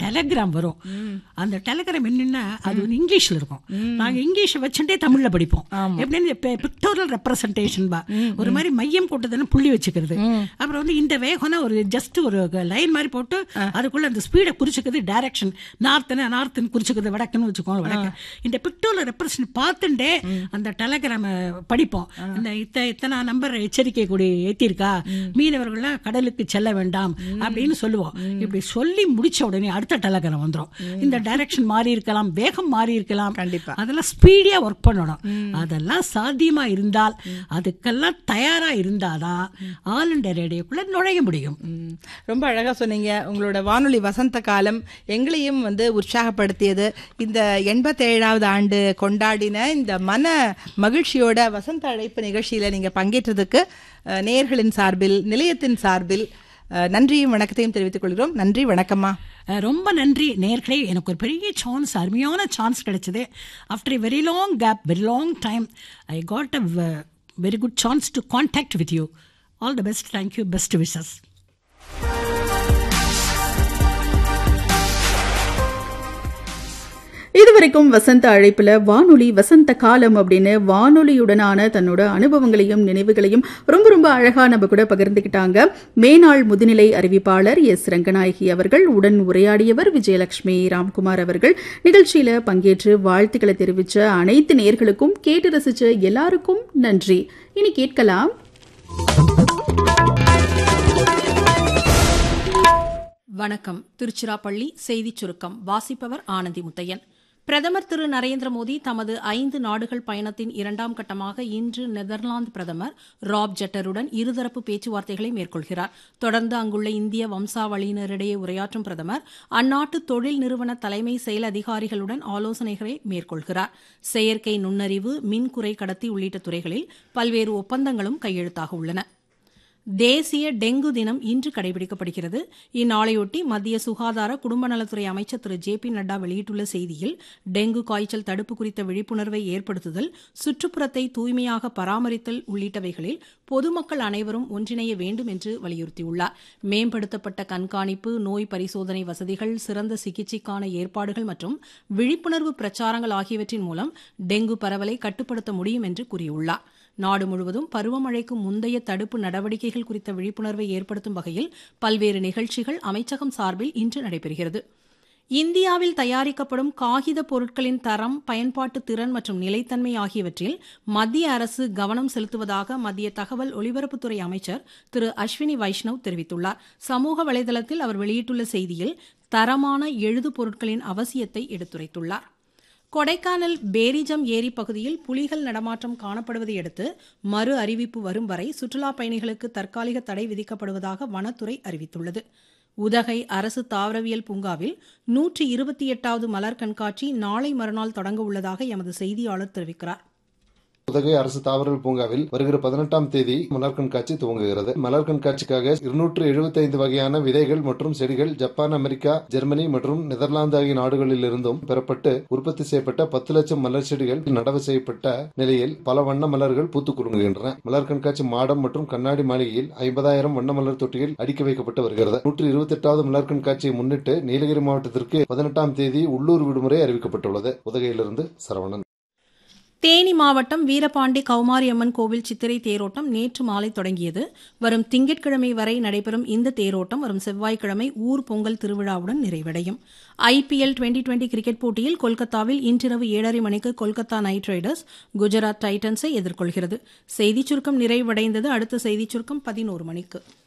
Telegram வரும் அந்த Telegram என்னன்னா அது வந்து இங்கிலீஷ்ல இருக்கும் நாங்க இங்கிலீஷ் வச்சுட்டே தமிழ்ல படிப்போம் எப்படின்னு பிக்டோரியல் ரெப்ரசன்டேஷன் பா ஒரு மாதிரி மையம் போட்டதுன்னு புள்ளி வச்சுக்கிறது அப்புறம் வந்து இந்த வேகம்னா ஒரு ஜஸ்ட் ஒரு லைன் மாதிரி போட்டு அதுக்குள்ள அந்த ஸ்பீடை குறிச்சுக்கிறது டைரக்ஷன் நார்த்துன்னு நார்த்துன்னு குறிச்சுக்கிறது வடக்குன்னு வச்சுக்கோங்க வடக்கு இந்த பிக்டோரியல் ரெப்ரசன்ட் பார்த்துட்டே அந்த டெலகிராம படிப்போம் இந்த இத்த இத்தனை நம்பர் எச்சரிக்கை கொடி ஏத்திருக்கா மீனவர்கள்லாம் கடலுக்கு செல்ல வேண்டாம் அப்படின்னு சொல்லுவோம் இப்படி சொல்லி முடிச்ச உடனே அடுத்த டெலகிராம் வந்துரும் இந்த டைரக்ஷன் மாறி இருக்கலாம் வேகம் மாறி இருக்கலாம் கண்டிப்பா. அதெல்லாம் ஸ்பீடியா ஒர்க் பண்ணணும் அதெல்லாம் சாத்தியமா இருந்தால் அதுக்கெல்லாம் தயாரா இருந்தாதான் ஆல் இண்டியா ரேடியோக்குள்ள நுழைய முடியும் ம். ரொம்ப அழகா சொன்னீங்க உங்களோட வானொலி வசந்த காலம் எங்களையும் வந்து உற்சாகப்படுத்தியது இந்த எண்பத்தேழாவது ஆண்டு கொண்டாடின இந்த மன மகிழ்ச்சியோட வசந்த அழைப்பு நிகழ்ச்சியில நீங்க பங்கேற்றதுக்கு அஹ், நேயர்களின் சார்பில் நிலையத்தின் சார்பில் அஹ், நன்றியும் வணக்கத்தையும் தெரிவித்துக் கொள்கிறோம் நன்றி வணக்கம்மா அஹ் ரொம்ப நன்றி நேர்களே எனக்கு ஒரு பெரிய சான்ஸ் அருமையான சான்ஸ் கிடைச்சது after a very long gap very long time I got a very good chance to contact with you all the best thank you best wishes இதுவரைக்கும் வசந்த அழைப்புல வானொலி வசந்த காலம் அப்படின்னு வானொலியுடனான தன்னோட அனுபவங்களையும் நினைவுகளையும் ரொம்ப ரொம்ப அழகா நம்ம கூட பகிர்ந்துக்கிட்டாங்க மேனாள் முதுநிலை அறிவிப்பாளர் எஸ் ரங்கநாயகி அவர்கள் உடன் உரையாடியவர் விஜயலட்சுமி ராம்குமார் அவர்கள் நிகழ்ச்சியில பங்கேற்று வாழ்த்துக்களை தெரிவிச்ச அனைத்து நேர்களுக்கும் கேட்டு ரசிச்ச எல்லாருக்கும் நன்றி இனி கேட்கலாம் வணக்கம் திருச்சிராப்பள்ளி செய்திச் சுருக்கம் வாசிப்பவர் ஆனந்தி முத்தையன் பிரதமர் திரு நரேந்திர மோடி தமது ஐந்து நாடுகள் பயணத்தின் இரண்டாம் கட்டமாக இன்று நெதர்லாந்து பிரதமர் ராப் ஜெட்டருடன் இருதரப்பு பேச்சுவார்த்தைகளை மேற்கொள்கிறார் தொடர்ந்து அங்குள்ள இந்திய வம்சாவளியினரிடையே உரையாற்றும் பிரதமர் அந்நாட்டு தொழில் நிறுவன தலைமை செயல் அதிகாரிகளுடன் ஆலோசனைகளை மேற்கொள்கிறார் செயற்கை நுண்ணறிவு மின் குறை கடத்தி உள்ளிட்ட துறைகளில் பல்வேறு ஒப்பந்தங்களும் கையெழுத்தாக உள்ளன தேசிய டெங்கு தினம் இன்று கடைபிடிக்கப்படுகிறது இந்நாளையொட்டி மத்திய சுகாதார குடும்ப நலத்துறை அமைச்சர் திரு ஜே பி நட்டா வெளியிட்டுள்ள செய்தியில் டெங்கு காய்ச்சல் தடுப்பு குறித்த விழிப்புணர்வை ஏற்படுத்துதல் சுற்றுப்புறத்தை தூய்மையாக பராமரித்தல் உள்ளிட்டவைகளில் பொதுமக்கள் அனைவரும் ஒன்றிணைய வேண்டும் என்று வலியுறுத்தியுள்ளார் மேம்படுத்தப்பட்ட கண்காணிப்பு நோய் பரிசோதனை வசதிகள் சிறந்த சிகிச்சைக்கான ஏற்பாடுகள் மற்றும் விழிப்புணர்வு பிரச்சாரங்கள் ஆகியவற்றின் மூலம் டெங்கு பரவலை கட்டுப்படுத்த முடியும் என்று கூறியுள்ளார் நாடு முழுவதும் பருவமழைக்கு முந்தைய தடுப்பு நடவடிக்கைகள் குறித்த விழிப்புணர்வை ஏற்படுத்தும் வகையில் பல்வேறு நிகழ்ச்சிகள் அமைச்சகம் சார்பில் இன்று நடைபெறுகிறது இந்தியாவில் தயாரிக்கப்படும் காகித பொருட்களின் தரம் பயன்பாட்டு திறன் மற்றும் நிலைத்தன்மை ஆகியவற்றில் மத்திய அரசு கவனம் செலுத்துவதாக மத்திய தகவல் ஒலிபரப்புத்துறை அமைச்சர் திரு அஸ்வினி வைஷ்ணவ் தெரிவித்துள்ளார் சமூக வலைதளத்தில் அவர் வெளியிட்டுள்ள செய்தியில் தரமான எழுது பொருட்களின் அவசியத்தை எடுத்துரைத்துள்ளார் கொடைக்கானல் பேரிஜம் ஏரி பகுதியில் புலிகள் நடமாட்டம் காணப்படுவதை அடுத்து மறு அறிவிப்பு வரும் வரை சுற்றுலாப் பயணிகளுக்கு தற்காலிக தடை விதிக்கப்படுவதாக வனத்துறை அறிவித்துள்ளது உதகை அரசு தாவரவியல் பூங்காவில் நூற்றி இருபத்தி எட்டாவது மலர் கண்காட்சி நாளை மறுநாள் தொடங்க உள்ளதாக எமது செய்தியாளர் தெரிவிக்கிறார் உதகை அரசு தாவரல் பூங்காவில் வருகிற பதினெட்டாம் தேதி மலர் கண்காட்சி துவங்குகிறது மலர் கண்காட்சிக்காக இருநூற்று எழுபத்தைந்து வகையான விதைகள் மற்றும் செடிகள் ஜப்பான் அமெரிக்கா ஜெர்மனி மற்றும் நெதர்லாந்து ஆகிய நாடுகளில் இருந்தும் பெறப்பட்டு உற்பத்தி செய்யப்பட்ட பத்து லட்சம் மலர் செடிகள் நடவு செய்யப்பட்ட நிலையில் பல வண்ண மலர்கள் பூத்து குலுங்குகின்றன மலர் கண்காட்சி மாடம் மற்றும் கண்ணாடி மாளிகையில் ஐம்பதாயிரம் வண்ண மலர் தொட்டிகள் அடுக்கி வைக்கப்பட்டு வருகிறது நூற்றி இருபத்தி எட்டாவது மலர் கண்காட்சியை முன்னிட்டு நீலகிரி மாவட்டத்திற்கு பதினெட்டாம் தேதி உள்ளூர் விடுமுறை அறிவிக்கப்பட்டுள்ளது உதகையிலிருந்து சரவணன் தேனி மாவட்டம் வீரபாண்டி கௌமாரியம்மன் கோவில் சித்திரை தேரோட்டம் நேற்று மாலை தொடங்கியது வரும் திங்கட்கிழமை வரை நடைபெறும் இந்த தேரோட்டம் வரும் செவ்வாய்க்கிழமை ஊர் பொங்கல் திருவிழாவுடன் நிறைவடையும் ஐபிஎல் டுவெண்டி டுவெண்டி கிரிக்கெட் போட்டியில் கொல்கத்தாவில் இன்றிரவு ஏழரை மணிக்கு கொல்கத்தா நைட் ரைடர்ஸ் குஜராத் டைட்டன்ஸை எதிர்கொள்கிறது செய்திச் சுருக்கம் நிறைவடைந்தது அடுத்த செய்திச் சுருக்கம் பதினோரு மணிக்கு